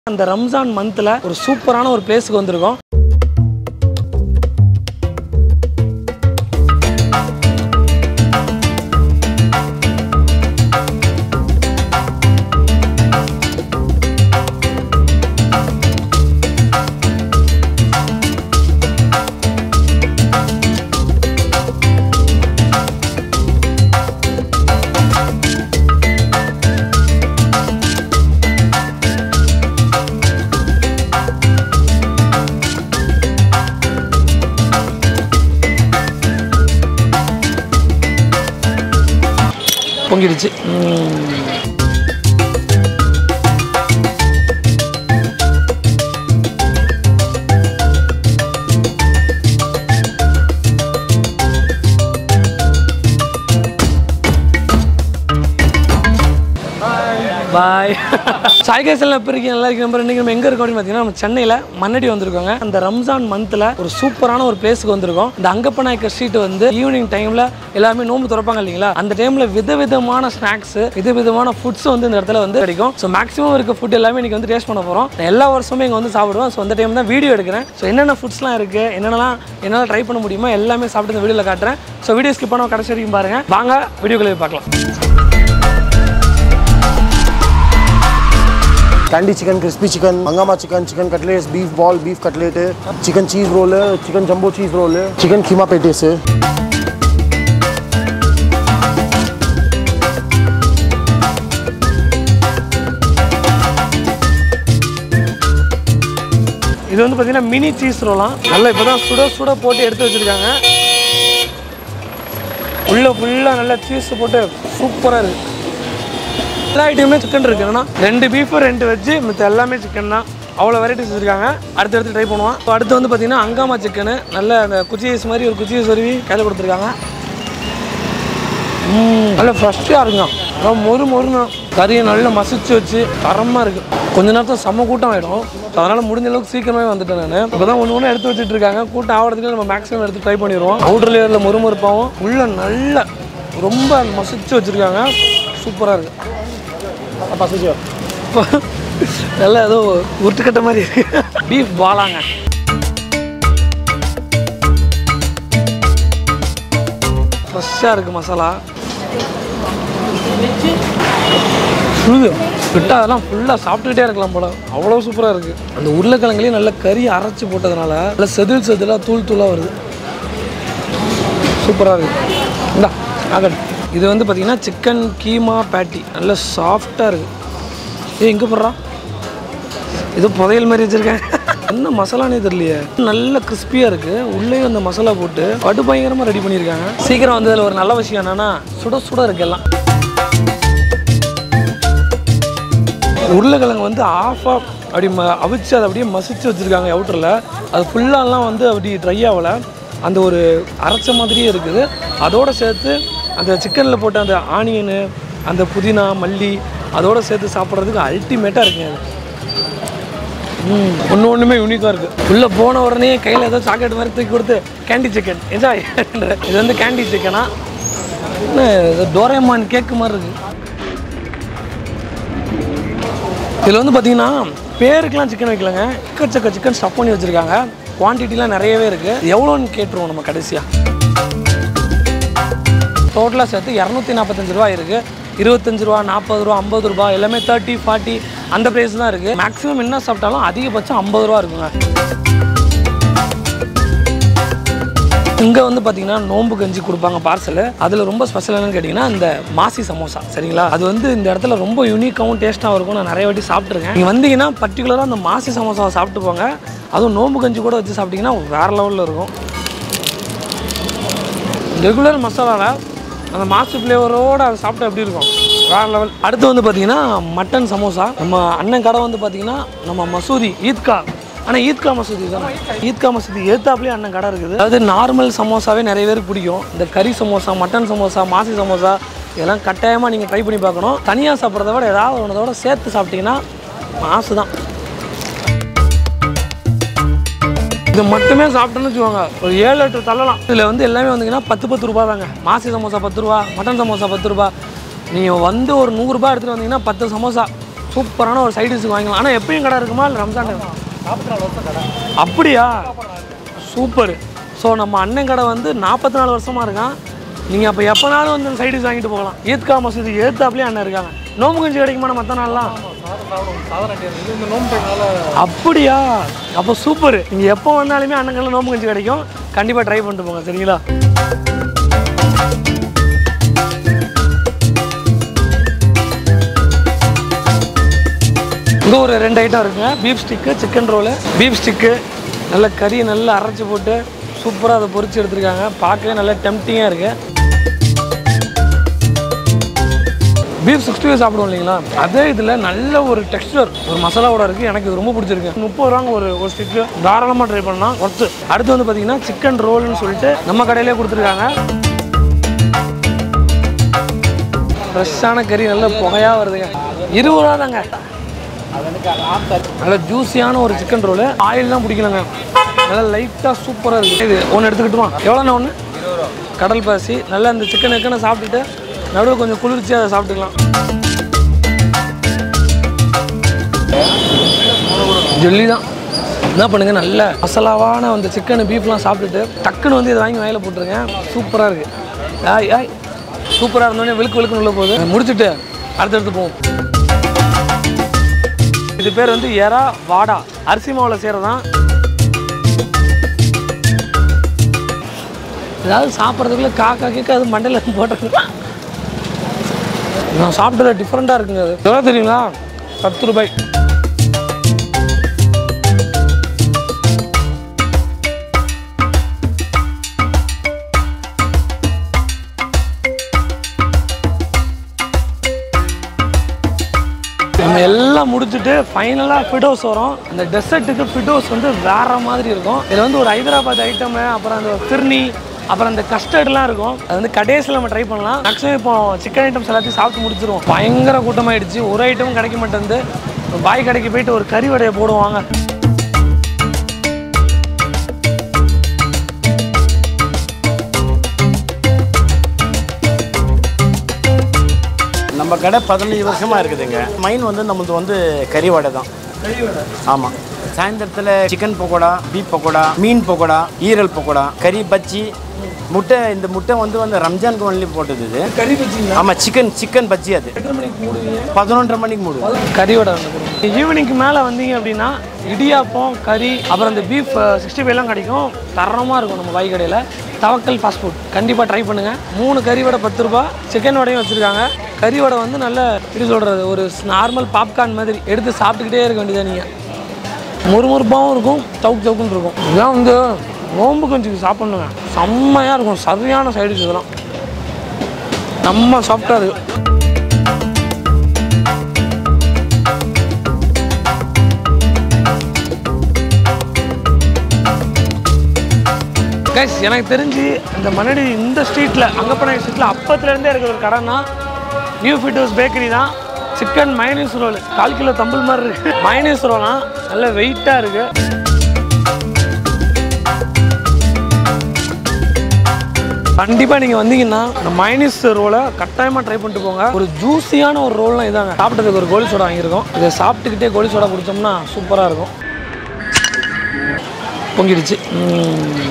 அந்த ரம்ஜான் மந்த்தில் ஒரு சூப்பரான ஒரு பிளேஸுக்கு வந்திருக்கோம் பொங்கிடுச்சு ம். பாய் சாய்கேசல் எப்படி இருக்கீங்க நல்லா இருக்கீங்க நம்பர் இன்னைக்கு நம்ம எங்கே இருக்கோம் அப்படின்னு பார்த்தீங்கன்னா நம்ம சென்னையில் மண்ணடி வந்திருக்கோங்க அந்த ரம்ஜான் மந்தில் ஒரு சூப்பரான ஒரு பிளேஸுக்கு வந்திருக்கோம் இந்த அங்கப்ப நாயக்கர் ஸ்ட்ரீட் வந்து ஈவினிங் டைமில் எல்லாமே நோம்பு திறப்பாங்க இல்லைங்களா அந்த டைமில் விதவிதமான ஸ்நாக்ஸ் விதவிதமான ஃபுட்ஸ் வந்து இந்த இடத்துல வந்து கிடைக்கும் ஸோ மேக்ஸிமம் இருக்க ஃபுட் எல்லாமே இன்னைக்கு வந்து டேஸ்ட் பண்ண போகிறோம் நான் எல்லா வருஷமும் இங்கே வந்து சாப்பிடுவேன் ஸோ அந்த டைம் தான் வீடியோ எடுக்கிறேன் ஸோ என்னென்ன ஃபுட்ஸ்லாம் இருக்குது என்னென்னலாம் என்னால் ட்ரை பண்ண முடியுமோ எல்லாமே சாப்பிட்டு இந்த வீடியோவில் காட்டுறேன் ஸோ வீடியோ ஸ்கிப் பண்ண கடைசி வரைக்கும் பாருங்கள் வாங்க வீடியோக்குள்ளே போய் பார்க்கலாம் candy chicken crispy chicken hungama chicken chicken cutlets beef ball beef cutlet है चिकन चीज रोल है चिकन जंबो चीज रोल है चिकन कीमा पेटीस है இது வந்து பார்த்தீங்கன்னா மினி சீஸ் ரோலாம் நல்லா இப்போ தான் சுட சுட போட்டு எடுத்து வச்சுருக்காங்க உள்ள ஃபுல்லாக நல்லா சீஸ் போட்டு சூப்பராக இருக்குது எல்லா ஐட்டமுமே சிக்கன் இருக்கு என்னன்னா ரெண்டு பீஃபு ரெண்டு வெஜ்ஜு மித்த எல்லாமே சிக்கன் தான் அவ்வளோ வெரைட்டிஸ் வச்சுருக்காங்க அடுத்து அடுத்து ட்ரை பண்ணுவோம் இப்போ அடுத்து வந்து பார்த்தீங்கன்னா அங்காமா சிக்கனு நல்ல அந்த குச்சி ஐஸ் மாதிரி ஒரு குச்சி ஐஸ் வருவி கையில் கொடுத்துருக்காங்க ம், நல்ல ஃப்ரெஷ்ஷாக இருக்குங்க நல்லா மொறு மொறுன்னு கறியை நல்லா மசிச்சு வச்சு தரமாக இருக்குது கொஞ்ச நேரத்தில் செம்ம கூட்டம் ஆகிடும் அதனால் முடிஞ்ச அளவுக்கு சீக்கிரமே வந்துட்டேன் நான் இப்போ தான் ஒன்று ஒன்று எடுத்து வச்சுட்டு இருக்காங்க கூட்டம் ஆகிறதுக்கு நம்ம மேக்ஸிமம் எடுத்து ட்ரை பண்ணிடுவோம் அவுட்டர் லேயரில் மொறுமொறுப்பாகவும் உள்ள நல்ல ரொம்ப மசிச்சு வச்சுருக்காங்க சூப்பராக இருக்குது पास நல்லா ஏதோ உருட்டுக்கட்ட மாதிரி இருக்கு பீஃப் பாலாங்க ஃப்ரெஷ்ஷாக இருக்குது மசாலா ஃபுல்லு விட்டா அதெல்லாம் ஃபுல்லாக சாப்பிட்டுக்கிட்டே இருக்கலாம் போல அவ்வளோ சூப்பராக இருக்குது அந்த உருளைக்கிழங்குலேயும் நல்ல கறி அரைச்சி போட்டதுனால நல்ல செதில் செதிலாக தூள் தூளாக வருது சூப்பராக இருக்குது இந்தா ஆகட் இது வந்து பார்த்தீங்கன்னா சிக்கன் கீமா பேட்டி நல்ல சாஃப்டாக இருக்குது ஏ எங்கே போடுறா இது புதையல் மாதிரி வச்சுருக்கேன் என்ன மசாலானே தெரியலையே நல்ல கிறிஸ்பியாக இருக்குது உள்ளேயும் அந்த மசாலா போட்டு படு பயங்கரமாக ரெடி பண்ணியிருக்காங்க சீக்கிரம் வந்ததில் ஒரு நல்ல விஷயம் என்னென்னா சுட சுட இருக்கு எல்லாம் உருளைக்கிழங்கு வந்து ஆஃபாக அப்படி ம அவிச்சு அதை அப்படியே மசிச்சு வச்சுருக்காங்க அவுட்டரில் அது ஃபுல்லாலாம் வந்து அப்படி ட்ரை ஆகலை அந்த ஒரு அரைச்ச மாதிரியே இருக்குது அதோடு சேர்த்து அந்த சிக்கனில் போட்ட அந்த ஆனியனு அந்த புதினா மல்லி அதோடு சேர்த்து சாப்பிட்றதுக்கு அல்டிமேட்டாக இருக்குங்க அது ம் ஒன்று ஒன்றுமே யூனிக்காக இருக்குது உள்ளே போன உடனே கையில் ஏதோ சாக்லேட் மாதிரி தூக்கி கொடுத்து கேண்டி சிக்கன் என்ஜாய் இது வந்து கேண்டி சிக்கனா என்ன இது டோரேமான் கேக்கு மாதிரி இருக்குது இதில் வந்து பார்த்தீங்கன்னா பேருக்கெலாம் சிக்கன் வைக்கலங்க எக்கச்சக்க சிக்கன் ஸ்டஃப் பண்ணி வச்சுருக்காங்க குவான்டிட்டிலாம் நிறையவே இருக்குது எவ்வளோன்னு கேட்டுருவோம் நம்ம கடைசியாக டோட்டலாக சேர்த்து இரநூத்தி நாற்பத்தஞ்சு ரூபா இருக்குது இருபத்தஞ்சு ரூபா நாற்பது ரூபா ஐம்பது ரூபா எல்லாமே தேர்ட்டி ஃபார்ட்டி அந்த ப்ரைஸ் தான் இருக்குது மேக்ஸிமம் என்ன சாப்பிட்டாலும் அதிகபட்சம் ஐம்பது ரூபா இருக்குங்க இங்கே வந்து பார்த்தீங்கன்னா நோம்பு கஞ்சி கொடுப்பாங்க பார்சல் அதில் ரொம்ப ஸ்பெஷல் என்னன்னு கேட்டிங்கன்னா இந்த மாசி சமோசா சரிங்களா அது வந்து இந்த இடத்துல ரொம்ப யூனிக்காகவும் டேஸ்ட்டாகவும் இருக்கும் நான் நிறைய வாட்டி சாப்பிட்ருக்கேன் நீங்கள் வந்தீங்கன்னா பர்டிகுலராக அந்த மாசி சமோசாவை சாப்பிட்டு போங்க அதுவும் நோம்பு கஞ்சி கூட வச்சு சாப்பிட்டீங்கன்னா வேறு லெவலில் இருக்கும் ரெகுலர் மசாலாவில் அந்த மாசு ஃப்ளேவரோடு அதை சாப்பிட்டா எப்படி இருக்கும் வேறு லெவல் அடுத்து வந்து பார்த்தீங்கன்னா மட்டன் சமோசா நம்ம அண்ணன் கடை வந்து பார்த்தீங்கன்னா நம்ம மசூதி ஈத்கா ஆனால் ஈத்கா மசூதி தான் ஈத்கா மசூதி எதிர்த்தாப்புலேயே அண்ணன் கடை இருக்குது அதாவது நார்மல் சமோசாவே நிறைய பேருக்கு பிடிக்கும் இந்த கறி சமோசா மட்டன் சமோசா மாசி சமோசா இதெல்லாம் கட்டாயமாக நீங்கள் ட்ரை பண்ணி பார்க்கணும் தனியாக சாப்பிட்றத விட ஏதாவது ஒன்றதோட சேர்த்து சாப்பிட்டீங்கன்னா மாசு தான் இது மட்டுமே சாப்பிட்டோன்னு வச்சுக்கோங்க ஒரு ஏழு லிட்டர் தள்ளலாம் இதில் வந்து எல்லாமே வந்தீங்கன்னா பத்து பத்து ரூபா தாங்க மாசி சமோசா பத்து ரூபா மட்டன் சமோசா பத்து ரூபா நீங்கள் வந்து ஒரு நூறுரூபா எடுத்துகிட்டு வந்தீங்கன்னா பத்து சமோசா சூப்பரான ஒரு சைட் டிஷ்க்கு வாங்கிக்கலாம் ஆனால் எப்பயும் கடை இருக்குமா இல்லை ரம்ஜான் time? நாற்பத்தி நாலு வருஷம் கடை அப்படியா சூப்பர் ஸோ நம்ம அண்ணன் கடை வந்து நாற்பத்தி நாலு வருஷமாக இருக்கான் நீங்கள் அப்போ எப்போனாலும் வந்து சைட் டிஷ் வாங்கிட்டு போகலாம் ஈத்கா மசூதி ஏத்தாப்லேயே அண்ணன் இருக்காங்க நோம்பு கஞ்சி கிடைக்குமா மற்ற நாள்லாம் சாதாரண இது இந்த நோம்பு டைம்னால அப்படியா அப்போ சூப்பர் நீங்கள் எப்போ வந்தாலுமே அண்ணங்கள்ல நோம்பு கஞ்சி கிடைக்கும் கண்டிப்பாக ட்ரை பண்ணிட்டு போங்க சரிங்களா இங்கே ஒரு ரெண்டு ஐட்டம் இருக்குங்க beef stick chicken roll beef stick நல்ல கறி நல்லா அரைச்சி போட்டு சூப்பராக அதை பொரிச்சு எடுத்திருக்காங்க பார்க்கவே நல்லா டெம்டிங்காக இருக்குது பீஃப் சிக்ஸ்டி ஃபைவ் சாப்பிடுவோம் இல்லைங்களா அதே இதில் நல்ல ஒரு டெக்ஸ்டர் ஒரு மசாலாவோட இருக்குது எனக்கு இது ரொம்ப பிடிச்சிருக்கு முப்பது ரூபாங்க ஒரு ஒரு ஸ்டிக்கு தாராளமாக ட்ரை பண்ணலாம் ஒர்த்து அடுத்து வந்து பார்த்தீங்கன்னா சிக்கன் ரோல்னு சொல்லிட்டு நம்ம கடையிலே கொடுத்துருக்காங்க ஃப்ரெஷ்ஷான கறி நல்ல புகையாக வருதுங்க இருபது ரூபா தாங்க நல்ல ஜூஸியான ஒரு சிக்கன் ரோலு ஆயில்லாம் பிடிக்கலங்க நல்லா லைட்டாக சூப்பராக இருக்குது இது ஒன்று எடுத்துக்கிட்டுமா எவ்வளோண்ணா ஒன்று கடல் பாசி நல்லா இந்த சிக்கன் எக்கனை சாப்பிட்டுட்டு நடுவில் கொஞ்சம் குளிர்ச்சியாக அதை சாப்பிட்டுக்கலாம் ஜொல்லி தான் என்ன பண்ணுங்க நல்ல மசாலாவான அந்த சிக்கன் பீஃப்லாம் சாப்பிட்டுட்டு டக்குன்னு வந்து இதை வாங்கி வாயில போட்டுருங்க சூப்பராக இருக்குது ஆய் ஆய் சூப்பராக இருந்தோடனே வெளுக்கு வெளுக்குன்னு உள்ள போகுது முடிச்சுட்டு அடுத்தடுத்து போவோம் இது பேர் வந்து எறா வாடா அரிசி மாவில் செய்கிறதான் ஏதாவது சாப்பிட்றதுக்குள்ள காக்கா கேட்க அது மண்டையில் போட்டுருக்கு நான் சாப்பிட்டதில் டிஃப்ரெண்ட்டாக இருக்குங்க அது எவ்வளோ தெரியுங்களா பத்து ரூபாய் நம்ம எல்லாம் முடிச்சுட்டு ஃபைனலாக ஃபிடோஸ் வரும் அந்த டெசர்ட்டுக்கு ஃபிடோஸ் வந்து வேற மாதிரி இருக்கும் இதில் வந்து ஒரு ஹைதராபாத் ஐட்டமு அப்புறம் அந்த ஃபிர்னி அப்புறம் அந்த கஸ்டர்ட்லாம் இருக்கும் அது வந்து கடைசியில் நம்ம ட்ரை பண்ணலாம் மேக்ஸிமம் இப்போ சிக்கன் ஐட்டம்ஸ் எல்லாத்தையும் சாப்பிட்டு முடிச்சிருவோம் பயங்கர கூட்டமாயிடுச்சு ஒரு ஐட்டமும் கிடைக்க மாட்டேங்குது பாய் கடைக்கு போயிட்டு ஒரு கறி வடையை போடுவாங்க நம்ம கடை பதினஞ்சு வருஷமா இருக்குதுங்க மைன் வந்து நம்மளது வந்து கறி வடை தான் ஆமாம் சாயந்தரத்தில் சிக்கன் பக்கோடா பீஃப் பக்கோடா மீன் பக்கோடா ஈரல் பக்கோடா கறி பஜ்ஜி முட்டை இந்த முட்டை வந்து வந்து ரம்ஜானுக்கு ஒன்லி போட்டது இது கறி வச்சிங்களா ஆமாம் சிக்கன் சிக்கன் பஜ்ஜி அது எத்தனை மணிக்கு மூடுவீங்க பதினொன்றரை மணிக்கு மூடுவோம் கறியோட ஈவினிங்க்கு மேலே வந்தீங்க அப்படின்னா இடியாப்பம் கறி அப்புறம் இந்த பீஃப் சிக்ஸ்டி ஃபைவ்லாம் கிடைக்கும் தரமாக இருக்கும் நம்ம பாய் கடையில் தவக்கல் ஃபாஸ்ட் ஃபுட் கண்டிப்பாக ட்ரை பண்ணுங்கள் மூணு கறி வடை பத்து ரூபா சிக்கன் வடையும் வச்சுருக்காங்க கறி வடை வந்து நல்ல எப்படி சொல்கிறது ஒரு நார்மல் பாப்கார்ன் மாதிரி எடுத்து சாப்பிட்டுக்கிட்டே இருக்க வேண்டியதா நீங்கள் முறுமுறுப்பாகவும் இருக்கும் சவுக்கு சவுக்குன்னு இருக்கும் இதெல்லாம் வந்து நோம்பு கொஞ்சம் சாப்பிட்ணுங்க செம்மையாக இருக்கும் சரியான சைடு இதெல்லாம் நம்ம சாப்பிட்டா அது கைஸ் எனக்கு தெரிஞ்சு இந்த மணடி இந்த ஸ்ட்ரீட்டில் அங்கப்பன ஸ்ட்ரீட்டில் அப்பத்துலேருந்தே இருக்கிற ஒரு கடைனா நியூ ஃபிட்டோஸ் பேக்கரி தான் சிக்கன் மைனஸ் ரோல் கால் கிலோ தம்பிள் மாதிரி இருக்கு மைனஸ் ரோலாம் நல்ல வெயிட்டாக இருக்கு கண்டிப்பாக நீங்கள் வந்தீங்கன்னா இந்த மைனஸ் ரோலை கட்டாயமாக ட்ரை பண்ணிட்டு போங்க ஒரு ஜூஸியான ஒரு ரோல்லாம் இதாங்க சாப்பிட்டதுக்கு ஒரு கோலி சோடா வாங்கியிருக்கோம் இதை சாப்பிட்டுக்கிட்டே கோலி சோடா குடிச்சோம்னா சூப்பராக இருக்கும் பொங்கிடுச்சு ம்.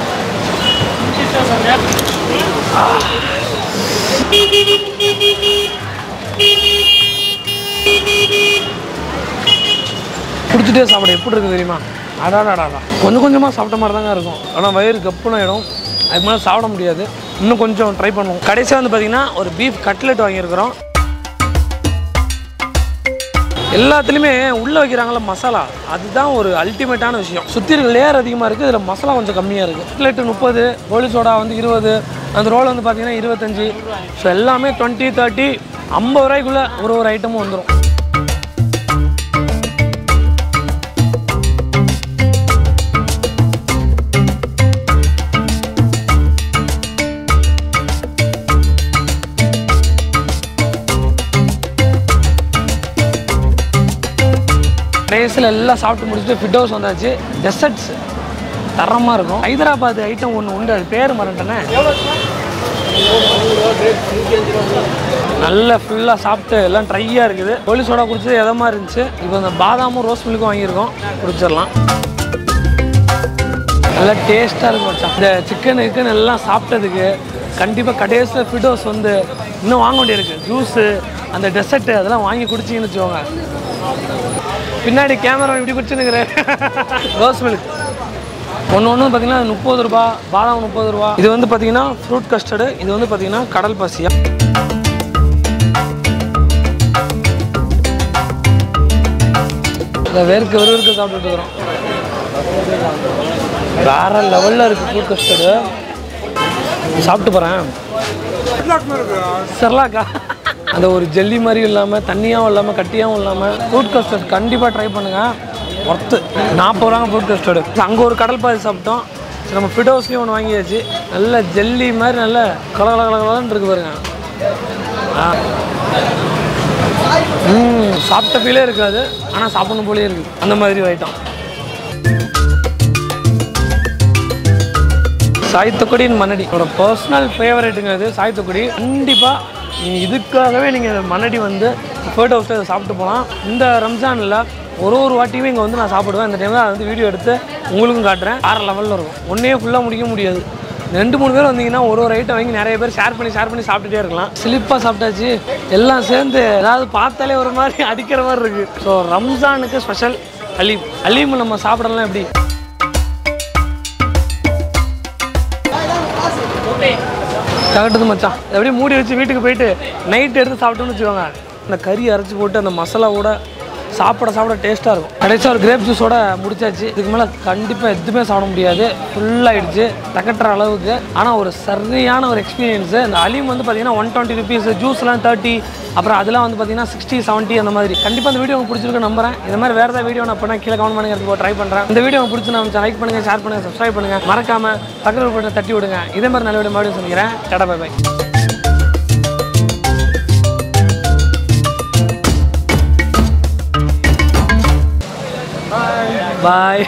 குடிச்சிட்டே சாப்பிட எப்படி இருக்குது தெரியுமா அடாடாடாடா கொஞ்சம் கொஞ்சமாக சாப்பிட்ட மாதிரி தாங்க இருக்கும் ஆனால் வயிறு கப்புன இடம் அதுக்கு மேலே சாப்பிட முடியாது இன்னும் கொஞ்சம் ட்ரை பண்ணுவோம் கடைசியாக வந்து பார்த்தீங்கன்னா ஒரு பீஃப் கட்லெட் வாங்கியிருக்கிறோம் எல்லாத்துலேயுமே உள்ளே வைக்கிறாங்கள மசாலா அதுதான் ஒரு அல்டிமேட்டான விஷயம் சுற்றி இருக்க லேயர் அதிகமாக இருக்குது இதில் மசாலா கொஞ்சம் கம்மியாக இருக்குது கட்லெட்டு முப்பது கோழி சோடா வந்து இருபது அந்த ரோல் வந்து பார்த்தீங்கன்னா இருபத்தஞ்சி ஸோ எல்லாமே டுவெண்ட்டி தேர்ட்டி ஐம்பது ரூபாய்க்குள்ளே ஒரு ஒரு ஐட்டமும் வந்துடும் ரேஸில் எல்லாம் சாப்பிட்டு முடிச்சுட்டு ஃபிட் ஹவுஸ் வந்தாச்சு டெசர்ட்ஸ் தரமாக இருக்கும் ஹைதராபாத் ஐட்டம் ஒன்று உண்டு அது பேர் மறந்துட்டேனே நல்ல ஃபுல்லாக சாப்பிட்டு எல்லாம் ட்ரையாக இருக்குது கோலி சோடா குடிச்சது எதமா இருந்துச்சு இப்போ இந்த பாதாமும் ரோஸ் மில்க்கும் வாங்கியிருக்கோம் குடிச்சிடலாம் நல்லா டேஸ்ட்டாக இருக்கும் மச்சான் இந்த சிக்கன் கிக்கன் எல்லாம் சாப்பிட்டதுக்கு கண்டிப்பாக கடைசியில் ஃபிடோஸ் வந்து இன்னும் வாங்க வேண்டியிருக்கு ஜூஸு அந்த டெசர்ட்டு அதெல்லாம் வாங்கி குடிச்சிங்கன்னு வச்சுக்கோங்க பின்னாடி கேமரா இப்படி குடிச்சுன்னுக்கிறேன் ரோஸ் மில்க் ஒன்று ஒன்று பார்த்தீங்கன்னா முப்பது ரூபா பாதாம் முப்பது ரூபா இது வந்து பார்த்தீங்கன்னா ஃப்ரூட் கஸ்டர்டு இது வந்து பார்த்தீங்கன்னா கடல் பசியா இந்த வேர்க்க வெறுவிற்கு சாப்பிட்டுட்டு இருக்கிறோம் வேற லெவலில் இருக்குது ஃப்ரூட் கஸ்டர்டு சாப்பிட்டு போகிறேன் செர்லாக்கா அந்த ஒரு ஜெல்லி மாதிரியும் இல்லாமல் தண்ணியாகவும் இல்லாமல் கட்டியாகவும் இல்லாமல் ஃப்ரூட் கஸ்டர்ட் கண்டிப்பாக ட்ரை பண்ணுங்கள் ஒர்த்து நாற்பது ரூபாங்க ஃப்ரூட் கஸ்டர்டு அங்கே ஒரு கடல் பாதி சாப்பிட்டோம் சரி, நம்ம ஃபிட் ஹவுஸ்லேயும் ஒன்று வாங்கியாச்சு நல்ல ஜெல்லி மாதிரி நல்ல கல கல கல கலன்னு இருக்கு பாருங்க ஆ. ம் சாப்பிட்ட ஃபீலே இருக்காது ஆனால் சாப்பிடணும் போலே இருக்குது அந்த மாதிரி ஒரு ஐட்டம் சாய்த்தக்குடியின் மன்னடி ஒரு பர்சனல் ஃபேவரேட்டுங்க இது சாய்த்தக்குடி கண்டிப்பாக நீங்கள் இதுக்காகவே நீங்கள் மன்னடி வந்து ஃபோட்டோ ஹவுஸில் இதை சாப்பிட்டு போகலாம் இந்த ரம்ஜானில் ஒரு ஒரு வாட்டியுமே இங்கே வந்து நான் சாப்பிடுவேன் இந்த டைமில் அதை வந்து வீடியோ எடுத்து உங்களுக்கும் காட்டுறேன் வேறு லெவலில் இருக்கும் ஒன்றே ஃபுல்லாக முடிக்க முடியாது ரெண்டு மூணு பேர் வந்தீங்கன்னா ஒரு ஒரு ஐட்டம் வாங்கி நிறைய பேர் ஷேர் பண்ணி ஷேர் பண்ணி சாப்பிட்டுட்டே இருக்கலாம் ஸ்லிப்பாக சாப்பிட்டாச்சு எல்லாம் சேர்ந்து ஏதாவது பார்த்தாலே ஒரு மாதிரி அடிக்கிற மாதிரி இருக்குது ஸோ ரம்ஜானுக்கு ஸ்பெஷல் அலீம் அலீம் நம்ம சாப்பிடலாம் எப்படி கரெக்டு மச்சான் இதை அப்படியே மூடி வச்சு வீட்டுக்கு போயிட்டு நைட் எடுத்து சாப்பிட்டோம்னு வச்சுக்கோங்க அந்த கறி அரைச்சி போட்டு அந்த மசாலாவோட சாப்பிட சாப்பிட டேஸ்ட்டாக இருக்கும் கடைசியாக ஒரு கிரேப் ஜூஸோட முடிச்சாச்சு இதுக்கு மேலே கண்டிப்பாக எதுவுமே சாப்பிட முடியாது ஃபுல்லாகிடுச்சு தக்கட்டுற அளவுக்கு ஆனால் ஒரு சரியான ஒரு எக்ஸ்பீரியன்ஸு இந்த அலீம் வந்து பார்த்தீங்கன்னா ஒன் டுவெண்ட்டி ருபீஸ் ஜூஸ்லாம் தேர்ட்டி அப்புறம் அதெல்லாம் வந்து பார்த்தீங்கன்னா சிக்ஸ்டி செவன்ட்டி அந்த மாதிரி கண்டிப்பாக அந்த வீடியோ உங்களுக்கு பிடிச்சிருக்கு நம்புறேன் இந்த மாதிரி வேறு ஏதாவது வீடியோ நான் பண்ண கீழே கமெண்ட் பண்ணுங்க ட்ரை பண்ணுறேன் இந்த வீடியோ உங்களுக்கு பிடிச்சி நான் லைக் பண்ணுங்கள் ஷேர் பண்ணுங்கள் சப்ஸ்கிரைப் பண்ணுங்கள் மறக்காம பக்கத்தில் போட்டு தட்டி விடுங்க இதே மாதிரி நல்ல வீடியோ மறுபடியும் சொல்லிக்கிறேன் டடா பை பை பாய்